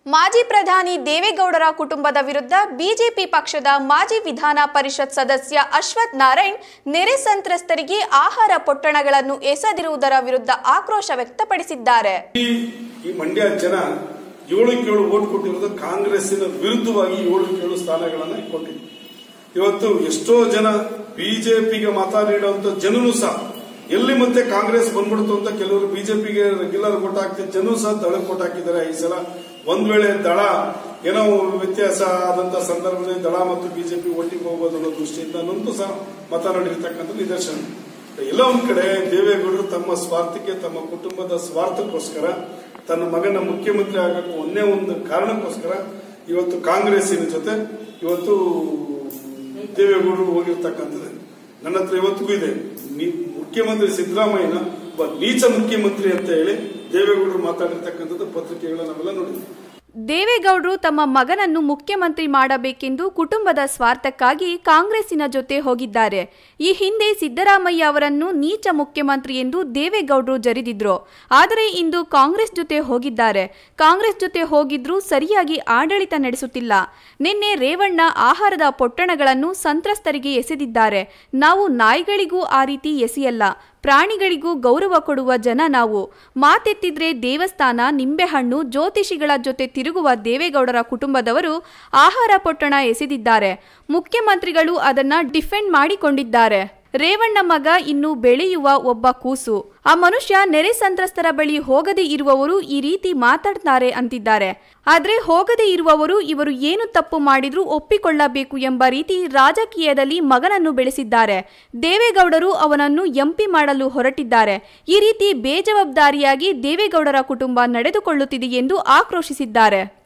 ಮಾಜಿ ಪ್ರಧಾನಿ ದೇವೇಗೌಡರ ಕುಟುಂಬದ ವಿರುದ್ಧ ಬಿಜೆಪಿ ಪಕ್ಷದ ಮಾಜಿ ವಿಧಾನ ಪರಿಷತ್ ಸದಸ್ಯ ಅಶ್ವಥ್ ನಾರಾಯಣ್ ನೆರೆ ಸಂತ್ರಸ್ತರಿಗೆ ಆಹಾರ ಪೊಟ್ಟಣಗಳನ್ನು ಎಸೆದಿರುವುದರ ವಿರುದ್ಧ ಆಕ್ರೋಶ ವ್ಯಕ್ತಪಡಿಸಿದ್ದಾರೆ ಈ ಈ ಮಂಡ್ಯ ಜನ ಏಳಕ್ಕೆ ಏಳು ಓಟ್ ಕೊಟ್ಟಿರೋದು ಕಾಂಗ್ರೆಸ್ಸಿನ ವಿರುದ್ಧವಾಗಿ ಏಳಕ್ಕೆ ಏಳು ಸ್ಥಾನಗಳನ್ನ ಕೊಟ್ಟಿದ್ರು ಇವತ್ತು ಎಷ್ಟೋ ಜನ ಬಿಜೆಪಿಗೆ ಮತ ನೀಡುವಂತ ಜನನು ಸಹ ಎಲ್ಲಿ ಮತ್ತೆ ಕಾಂಗ್ರೆಸ್ ಬಂದ್ಬಿಡ್ತು ಅಂತ ಕೆಲವರು ಬಿಜೆಪಿಗೆ ರೆಗ್ಯುಲರ್ ವೋಟ್ ಹಾಕ್ತಿದ್ದ ಜನರು ಸಹ ದಳ ವೋಟ್ ಹಾಕಿದ್ದಾರೆ ಈ ಸಲ ಒಂದ್ ವೇಳೆ ದಳ ಏನೋ ವ್ಯತ್ಯಾಸ ಆದಂತ ಸಂದರ್ಭದಲ್ಲಿ ದಳ ಮತ್ತು ಬಿಜೆಪಿ ಒಟ್ಟಿಗೆ ಹೋಗೋದು ಅನ್ನೋ ದೃಷ್ಟಿಯಿಂದ ನೊಂದು ಸಹ ಮತ ನೀಡಿರ್ತಕ್ಕಂಥ ನಿದರ್ಶನ ಎಲ್ಲ ಒಂದ್ ಕಡೆ ದೇವೇಗೌಡರು ತಮ್ಮ ಸ್ವಾರ್ಥಕ್ಕೆ ತಮ್ಮ ಕುಟುಂಬದ ಸ್ವಾರ್ಥಕ್ಕೋಸ್ಕರ ತನ್ನ ಮಗನ ಮುಖ್ಯಮಂತ್ರಿ ಆಗಕ್ಕೆ ಒಂದೇ ಒಂದು ಕಾರಣಕ್ಕೋಸ್ಕರ ಇವತ್ತು ಕಾಂಗ್ರೆಸ್ಸಿನ ಜೊತೆ ಇವತ್ತು ದೇವೇಗೌಡರು ಹೋಗಿರ್ತಕ್ಕಂಥದ್ದು ನನ್ನ ಹತ್ರ ಇವತ್ತಿಗೂ ಇದೆ ನಿ- ಮುಖ್ಯಮಂತ್ರಿ ಸಿದ್ದರಾಮಯ್ಯನ ಒಬ್ಬ ನೀಚ ಮುಖ್ಯಮಂತ್ರಿ ಅಂತ ಹೇಳಿ ದೇವೇಗೌಡರು ಮಾತಾಡಿರ್ತಕ್ಕಂಥದ್ದು ಪತ್ರಿಕೆಗಳನ್ನ ನಾವೆಲ್ಲ ನೋಡಿದ್ವಿ ದೇವೇಗೌಡರು ತಮ್ಮ ಮಗನನ್ನು ಮುಖ್ಯಮಂತ್ರಿ ಮಾಡಬೇಕೆಂದು ಕುಟುಂಬದ ಸ್ವಾರ್ಥಕ್ಕಾಗಿ ಕಾಂಗ್ರೆಸ್ಸಿನ ಜೊತೆ ಹೋಗಿದ್ದಾರೆ ಈ ಹಿಂದೆ ಸಿದ್ದರಾಮಯ್ಯ ಅವರನ್ನು ನೀಚ ಮುಖ್ಯಮಂತ್ರಿ ಎಂದು ದೇವೇಗೌಡರು ಜರಿದಿದ್ರು ಆದರೆ ಇಂದು ಕಾಂಗ್ರೆಸ್ ಜೊತೆ ಹೋಗಿದ್ದಾರೆ ಕಾಂಗ್ರೆಸ್ ಜೊತೆ ಹೋಗಿದ್ರೂ ಸರಿಯಾಗಿ ಆಡಳಿತ ನಡೆಸುತ್ತಿಲ್ಲ ನಿನ್ನೆ ರೇವಣ್ಣ ಆಹಾರದ ಪೊಟ್ಟಣಗಳನ್ನು ಸಂತ್ರಸ್ತರಿಗೆ ಎಸೆದಿದ್ದಾರೆ ನಾವು ನಾಯಿಗಳಿಗೂ ಆ ರೀತಿ ಎಸೆಯಲ್ಲ ಪ್ರಾಣಿಗಳಿಗೂ ಗೌರವ ಕೊಡುವ ಜನ ನಾವು ಮಾತೆತ್ತಿದ್ರೆ ದೇವಸ್ಥಾನ ನಿಂಬೆಹಣ್ಣು ಜ್ಯೋತಿಷಿಗಳ ಜೊತೆ ತಿರುಗುವ ದೇವೇಗೌಡರ ಕುಟುಂಬದವರು ಆಹಾರ ಪೊಟ್ಟಣ ಎಸೆದಿದ್ದಾರೆ ಮುಖ್ಯಮಂತ್ರಿಗಳು ಅದನ್ನ ಡಿಫೆಂಡ್ ಮಾಡಿಕೊಂಡಿದ್ದಾರೆ ರೇವಣ್ಣ ಮಗ ಇನ್ನು ಬೆಳೆಯುವ ಒಬ್ಬ ಕೂಸು ಆ ಮನುಷ್ಯ ನೆರೆ ಸಂತ್ರಸ್ತರ ಬಳಿ ಹೋಗದೇ ಇರುವವರು ಈ ರೀತಿ ಮಾತಾಡ್ತಾರೆ ಅಂತಿದ್ದಾರೆ ಆದ್ರೆ ಹೋಗದೇ ಇರುವವರು ಇವರು ಏನು ತಪ್ಪು ಮಾಡಿದ್ರೂ ಒಪ್ಪಿಕೊಳ್ಳಬೇಕು ಎಂಬ ರೀತಿ ರಾಜಕೀಯದಲ್ಲಿ ಮಗನನ್ನು ಬೆಳೆಸಿದ್ದಾರೆ ದೇವೇಗೌಡರು ಅವನನ್ನು ಎಂಪಿ ಮಾಡಲು ಹೊರಟಿದ್ದಾರೆ ಈ ರೀತಿ ಬೇಜವಾಬ್ದಾರಿಯಾಗಿ ದೇವೇಗೌಡರ ಕುಟುಂಬ ನಡೆದುಕೊಳ್ಳುತ್ತಿದೆ ಎಂದು ಆಕ್ರೋಶಿಸಿದ್ದಾರೆ